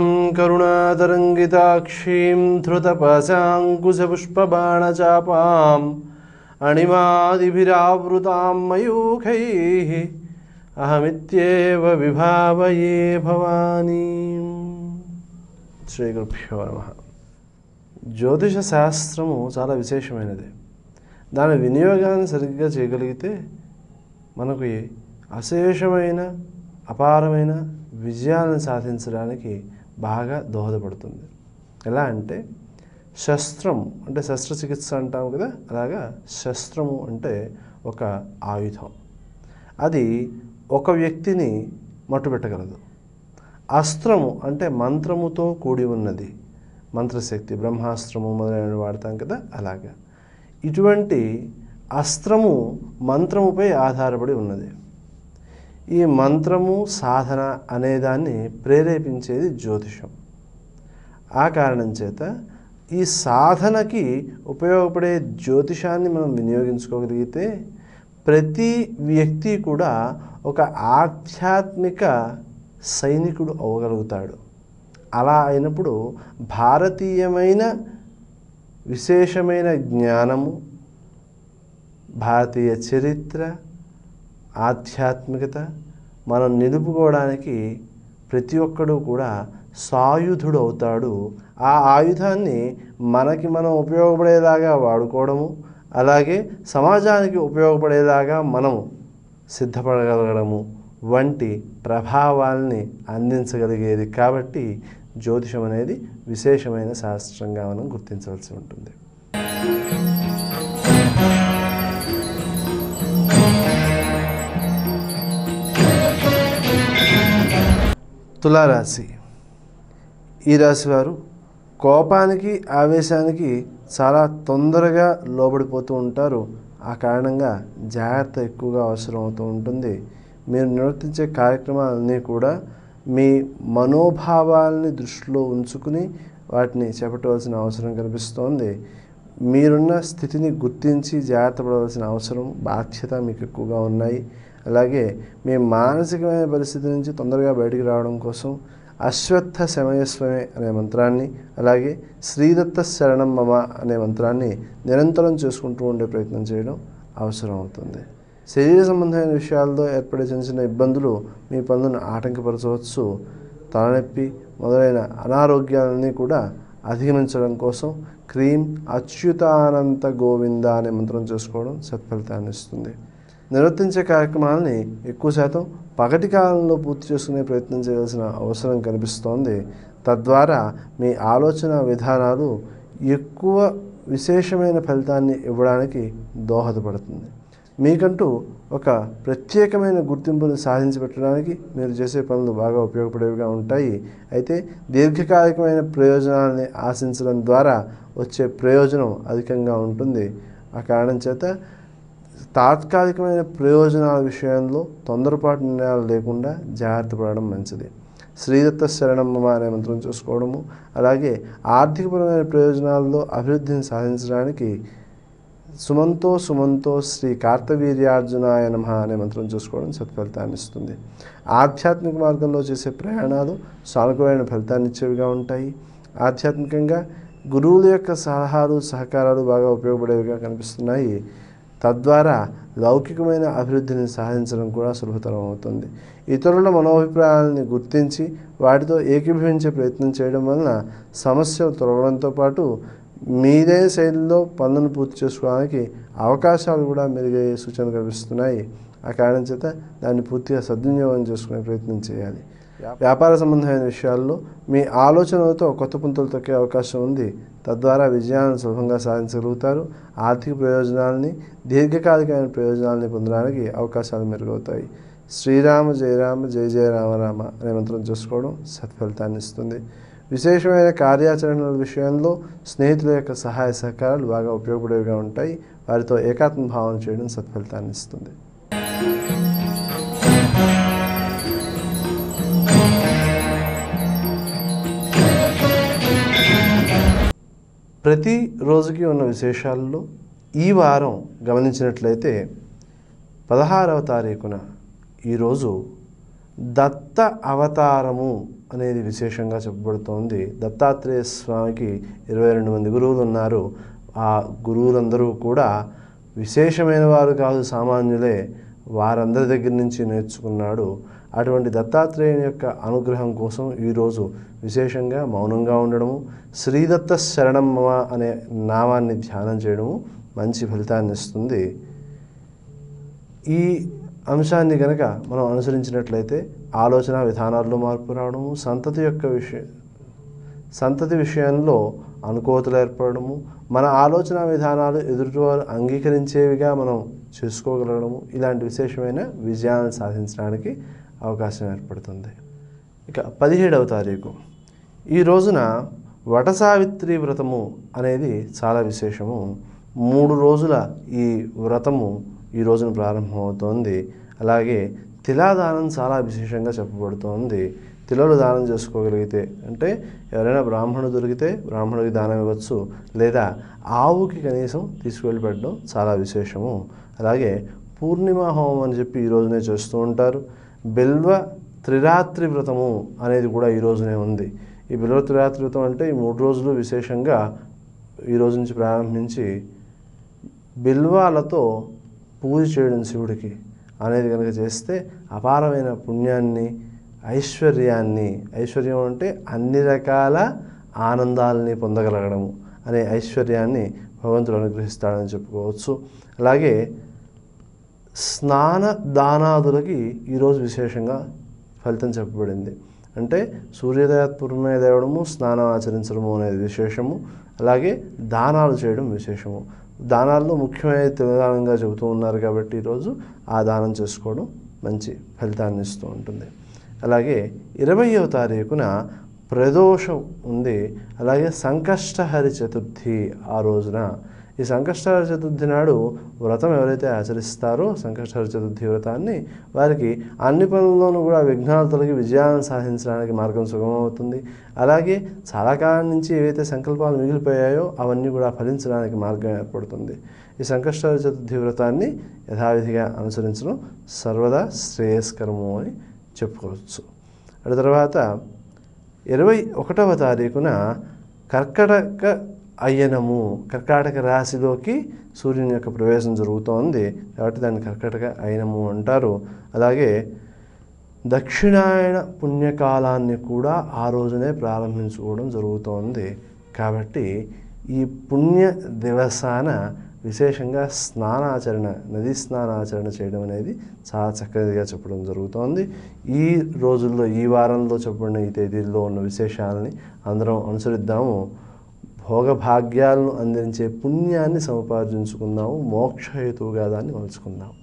జ్ఞానాంజనాశలాకయాం కరుణాతరంగితాక్షీం ధృతపశాంకుశపుష్పబాణచాపాం అణిమాదిభిరావృతాం మయూఖైः అహమిత్యేవ విభావయే భవానీ శ్రీ గురుభ్యో నమ జ్యోతిష శాస్త్రము చాలా విశేషమైనది దాని వినియోగాన్ని సరిగ్గా చేయగలిగితే మనకు ఈ అశేషమైన అపారమైన విజయాలను సాధించడానికి బాగా దోహదపడుతుంది ఎలా అంటే శస్త్రం అంటే శస్త్రచికిత్స అంటాం కదా అలాగా శస్త్రము అంటే ఒక ఆయుధం అది ఒక వ్యక్తిని మట్టుపెట్టగలదు అస్త్రము అంటే మంత్రముతో కూడి ఉన్నది మంత్రశక్తి బ్రహ్మాస్త్రము మొదలైనవి వాడతాం కదా అలాగా ఇటువంటి అస్త్రము మంత్రముపై ఆధారపడి ఉన్నది ఈ మంత్రము సాధన అనేదాన్ని ప్రేరేపించేది జ్యోతిషం ఆ కారణం చేత ఈ సాధనకి ఉపయోగపడే జ్యోతిషాన్ని మనం వినియోగించుకోగలిగితే ప్రతి వ్యక్తి కూడా ఒక ఆధ్యాత్మిక సైనికుడు అవ్వగలుగుతాడు అలా అయినప్పుడు భారతీయమైన విశేషమైన జ్ఞానము భారతీయ చరిత్ర ఆధ్యాత్మికత మనం నిలుపుకోవడానికి ప్రతి ఒక్కడు కూడా సాయుధుడు అవుతాడు ఆ ఆయుధాన్ని మనకి మనం ఉపయోగపడేలాగా వాడుకోవడము అలాగే సమాజానికి ఉపయోగపడేలాగా మనం సిద్ధపడగలగడము వంటి ప్రభావాల్ని అందించగలిగేది కాబట్టి జ్యోతిషం అనేది విశేషమైన శాస్త్రంగా మనం గుర్తించవలసి ఉంటుంది తులారాశి ఈ రాశి వారు కోపానికి ఆవేశానికి చాలా తొందరగా లోబడిపోతూ ఉంటారు ఆ కారణంగా జాగ్రత్త ఎక్కువగా అవసరం అవుతూ ఉంటుంది మీరు నిర్వర్తించే కార్యక్రమాలన్నీ కూడా మీ మనోభావాల్ని దృష్టిలో ఉంచుకుని వాటిని చేపట్టవలసిన అవసరం కనిపిస్తోంది మీరున్న స్థితిని గుర్తించి జాగ్రత్త పడవలసిన అవసరం బాధ్యత మీకు ఎక్కువగా ఉన్నాయి అలాగే మీ మానసికమైన పరిస్థితి నుంచి తొందరగా బయటికి రావడం కోసం అశ్వత్థ శమయస్వమే అనే మంత్రాన్ని అలాగే శ్రీదత్త శరణం మమ అనే మంత్రాన్ని నిరంతరం చేసుకుంటూ ఉండే ప్రయత్నం చేయడం అవసరం అవుతుంది శరీర సంబంధమైన విషయాలతో ఏర్పడే చిన్న చిన్న ఇబ్బందులు మీ పనులను ఆటంకపరచవచ్చు తలనొప్పి మొదలైన అనారోగ్యాలన్నీ కూడా అధిగమించడం కోసం క్రీం అచ్యుతానంత గోవింద అనే మంత్రం చేసుకోవడం సత్ఫలితాన్ని ఇస్తుంది నిర్వర్తించే కార్యక్రమాలని ఎక్కువ శాతం పగటి కాలంలో పూర్తి చేసుకునే ప్రయత్నం చేయాల్సిన అవసరం కనిపిస్తోంది తద్వారా మీ ఆలోచన విధానాలు ఎక్కువ విశేషమైన ఫలితాన్ని ఇవ్వడానికి దోహదపడుతుంది మీకంటూ ఒక ప్రత్యేకమైన గుర్తింపును సాధించి పెట్టడానికి మీరు చేసే పనులు బాగా ఉపయోగపడేవిగా ఉంటాయి అయితే దీర్ఘకాలికమైన ప్రయోజనాలని ఆశించడం ద్వారా వచ్చే ప్రయోజనం అధికంగా ఉంటుంది ఆ కారణం చేత తాత్కాలికమైన ప్రయోజనాల విషయంలో తొందరపాటు నిర్ణయాలు లేకుండా జాగ్రత్త పడడం మంచిది శ్రీదత్త శరణమ్మ అనే మంత్రం చూసుకోవడము అలాగే ఆర్థికపరమైన ప్రయోజనాల్లో అభివృద్ధిని సాధించడానికి సుమంతో సుమంతో శ్రీ కార్తవీర్యార్జునాయ నమ అనే మంత్రం చూసుకోవడం సత్ఫలితాన్ని ఇస్తుంది ఆధ్యాత్మిక మార్గంలో చేసే ప్రయాణాలు సానుకూలమైన ఫలితాన్ని ఇచ్చేవిగా ఉంటాయి ఆధ్యాత్మికంగా గురువుల యొక్క సలహాలు సహకారాలు బాగా ఉపయోగపడేవిగా కనిపిస్తున్నాయి తద్వారా లౌకికమైన అభివృద్ధిని సాధించడం కూడా సులభతరం అవుతుంది ఇతరుల మనోభిప్రాయాలని గుర్తించి వాటితో ఏకీభవించే ప్రయత్నం చేయడం వలన సమస్యలు తొలగడంతో పాటు మీదే శైలిలో పనులను పూర్తి చేసుకోవడానికి అవకాశాలు కూడా మెరుగయ్యే సూచనలు కనిపిస్తున్నాయి ఆ కారణం చేత దాన్ని పూర్తిగా సద్వినియోగం చేసుకునే ప్రయత్నం చేయాలి వ్యాపార సంబంధమైన విషయాల్లో మీ ఆలోచనలతో కొత్త పుంతలు తొక్కే అవకాశం ఉంది తద్వారా విజయాలను సులభంగా సాధించగలుగుతారు ఆర్థిక ప్రయోజనాలని దీర్ఘకాలికమైన ప్రయోజనాలని పొందడానికి అవకాశాలు మెరుగవుతాయి శ్రీరామ జయరామ జయ జయ రామ రామ అనే మంత్రం చూసుకోవడం సత్ఫలితాన్ని ఇస్తుంది విశేషమైన కార్యాచరణల విషయంలో స్నేహితుల యొక్క సహాయ సహకారాలు బాగా ఉపయోగపడేవిగా ఉంటాయి వారితో ఏకాత్మ భావన చేయడం సత్ఫలితాన్ని ఇస్తుంది ప్రతి రోజుకి ఉన్న విశేషాల్లో ఈ వారం గమనించినట్లయితే పదహారవ తారీఖున ఈరోజు దత్త అవతారము అనేది విశేషంగా చెప్పబడుతోంది దత్తాత్రేయ స్వామికి ఇరవై రెండు మంది గురువులు ఉన్నారు ఆ గురువులందరూ కూడా విశేషమైన వారు కాదు సామాన్యులే వారందరి దగ్గర నుంచి నేర్చుకున్నాడు అటువంటి దత్తాత్రేయుని యొక్క అనుగ్రహం కోసం ఈరోజు విశేషంగా మౌనంగా ఉండడము శ్రీదత్త శరణం మమ అనే నామాన్ని ధ్యానం చేయడము మంచి ఫలితాన్ని ఇస్తుంది ఈ అంశాన్ని కనుక మనం అనుసరించినట్లయితే ఆలోచన విధానాల్లో మార్పు రావడము సంతతి యొక్క విషయ సంతతి విషయంలో అనుకూలతలు ఏర్పడము మన ఆలోచన విధానాలు ఎదుటివారు అంగీకరించేవిగా మనం చేసుకోగలగడము ఇలాంటి విశేషమైన విజయాలను సాధించడానికి అవకాశం ఏర్పడుతుంది ఇక పదిహేడవ తారీఖు ఈ రోజున వట సావిత్రి వ్రతము అనేది చాలా విశేషము మూడు రోజుల ఈ వ్రతము ఈ రోజున ప్రారంభమవుతోంది అలాగే తిలాదానం చాలా విశేషంగా చెప్పబడుతోంది తిలలు దానం చేసుకోగలిగితే అంటే ఎవరైనా బ్రాహ్మణుడు దొరికితే బ్రాహ్మణుడికి దానం ఇవ్వచ్చు లేదా ఆవుకి కనీసం తీసుకువెళ్ళి పెట్టడం చాలా విశేషము అలాగే పూర్ణిమ హోమం అని చెప్పి ఈ రోజునే చేస్తూ ఉంటారు బెల్వ త్రిరాత్రి వ్రతము అనేది కూడా ఈ రోజునే ఉంది ఈ బిల్వ త్రిరాత్రి వ్రతం అంటే ఈ మూడు రోజులు విశేషంగా ఈ రోజు నుంచి ప్రారంభించి బిల్వాలతో పూజ చేయడం శివుడికి అనేది కనుక చేస్తే అపారమైన పుణ్యాన్ని ఐశ్వర్యాన్ని ఐశ్వర్యం అంటే అన్ని రకాల ఆనందాలని పొందగలగడము అనే ఐశ్వర్యాన్ని భగవంతుడు అనుగ్రహిస్తాడని చెప్పుకోవచ్చు అలాగే స్నాన దానాదులకి ఈరోజు విశేషంగా ఫలితం చెప్పబడింది అంటే సూర్యోదయాత్పూర్వమే దేవడము స్నానం ఆచరించడము అనేది విశేషము అలాగే దానాలు చేయడం విశేషము దానాల్లో ముఖ్యమైన తిలదానంగా చెబుతూ ఉన్నారు కాబట్టి ఈరోజు ఆ దానం చేసుకోవడం మంచి ఫలితాన్ని ఇస్తూ ఉంటుంది అలాగే ఇరవయవ తారీఖున ప్రదోషం ఉంది అలాగే సంకష్టహరి చతుర్థి ఆ రోజున ఈ సంకష్టహర చతుర్థి నాడు వ్రతం ఎవరైతే ఆచరిస్తారో సంకష్టహర చతుర్థి వ్రతాన్ని వారికి అన్ని పనుల్లోనూ కూడా విఘ్నాలు తొలగి విజయాలను సాధించడానికి మార్గం సుగమవుతుంది అలాగే చాలా కాలం నుంచి ఏవైతే సంకల్పాలు మిగిలిపోయాయో అవన్నీ కూడా ఫలించడానికి మార్గం ఏర్పడుతుంది ఈ సంకష్టహర చతుర్థి వ్రతాన్ని యథావిధిగా అనుసరించడం సర్వదా శ్రేయస్కరము అని చెప్పుకోవచ్చు అటు తర్వాత ఇరవై ఒకటవ తారీఖున కర్కటక అయ్యనము కర్కాటక రాశిలోకి సూర్యుని యొక్క ప్రవేశం జరుగుతోంది కాబట్టి దాన్ని కర్కటక అయనము అంటారు అలాగే దక్షిణాయన పుణ్యకాలాన్ని కూడా ఆ రోజునే ప్రారంభించుకోవడం జరుగుతోంది కాబట్టి ఈ పుణ్య దివసాన విశేషంగా స్నానాచరణ నదీ స్నానాచరణ చేయడం అనేది చాలా చక్కగా చెప్పడం జరుగుతోంది ఈ రోజుల్లో ఈ వారంలో చెప్పబడిన ఈ తేదీల్లో ఉన్న విశేషాలని అందరం అనుసరిద్దాము భోగభాగ్యాలను అందించే పుణ్యాన్ని సముపార్జించుకుందాము మోక్షహేతువుగా దాన్ని మలుచుకుందాం